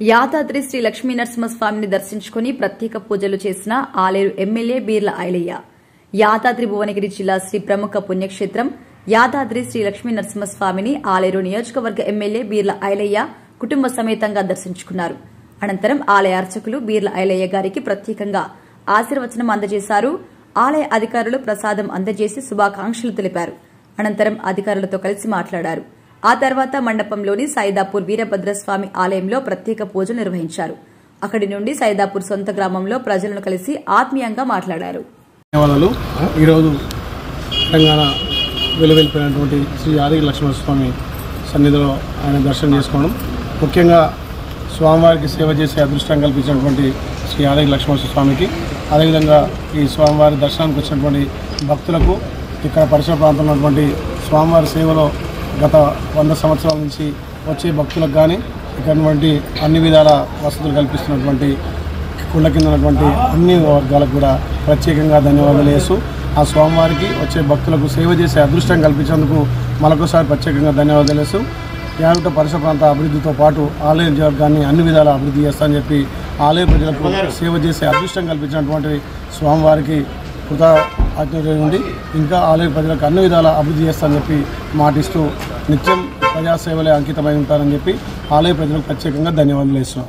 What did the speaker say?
యాదాద్రి శ్రీ లక్ష్మీ నరసింహస్వామిని దర్శించుకుని ప్రత్యేక పూజలు చేసిన ఆలేరు ఎమ్మెల్యే బీర్ల ఐలయ్య యాదాద్రి భువనగిరి జిల్లా శ్రీ ప్రముఖ పుణ్యక్షేత్రం యాదాద్రి శ్రీ లక్ష్మీ నరసింహస్వామిని ఆలేరు నియోజకవర్గ ఎమ్మెల్యే బీర్ల ఐలయ్య కుటుంబ సమేతంగా దర్శించుకున్నారు అనంతరం ఆలయ అర్చకులు బీర్ల ఐలయ్య గారికి ప్రత్యేకంగా ఆశీర్వచనం అందజేశారు ఆలయ అధికారులు ప్రసాదం అందజేసి శుభాకాంక్షలు తెలిపారు అనంతరం అధికారులతో కలిసి మాట్లాడారు ఆ తర్వాత మండపంలోని సైదాపూర్ వీరభద్రస్వామి ఆలయంలో ప్రత్యేక పూజలు నిర్వహించారు అక్కడి నుండి సైదాపూర్ సొంత గ్రామంలో ప్రజలను కలిసి ఆత్మీయంగా మాట్లాడారు ధన్యవాదాలు ఈరోజు తెలంగాణ వెలువెళ్ళిపోయినటువంటి శ్రీ యాదగిరి లక్ష్మణస్వామి సన్నిధిలో ఆయన దర్శనం చేసుకోవడం ముఖ్యంగా స్వామివారికి సేవ చేసే అదృష్టం కల్పించినటువంటి శ్రీ యాదగిరి లక్ష్మణ స్వామికి అదేవిధంగా ఈ స్వామివారి దర్శనానికి వచ్చినటువంటి భక్తులకు ఇక్కడ పరిసర ప్రాంతంలో ఉన్నటువంటి స్వామివారి సేవలో గత వంద సంవత్సరాల నుంచి వచ్చే భక్తులకు కానీ ఇక్కడ ఉన్నటువంటి అన్ని విధాల వసతులు కల్పిస్తున్నటువంటి కుళ్ళ కింద ఉన్నటువంటి అన్ని వర్గాలకు కూడా ప్రత్యేకంగా ధన్యవాదాలు వేస్తూ ఆ స్వామివారికి వచ్చే భక్తులకు సేవ చేసే అదృష్టం కల్పించేందుకు మరొకసారి ప్రత్యేకంగా ధన్యవాదాలు వేస్తూ యావత పరిసర ప్రాంత అభివృద్ధితో పాటు ఆలయ నియోజకవర్గాన్ని అన్ని విధాల అభివృద్ధి చేస్తానని చెప్పి ఆలయ ప్రజలకు సేవ చేసే అదృష్టం కల్పించినటువంటి స్వామివారికి కృత ఆజ్ఞ నుండి ఇంకా ఆలయ ప్రజలకు అన్ని విధాల అభివృద్ధి చేస్తానని చెప్పి మాటిస్తూ నిత్యం ప్రజాసేవలే అంకితమై ఉంటారని చెప్పి ఆలయ ప్రజలకు ప్రత్యేకంగా ధన్యవాదాలు వేస్తున్నాం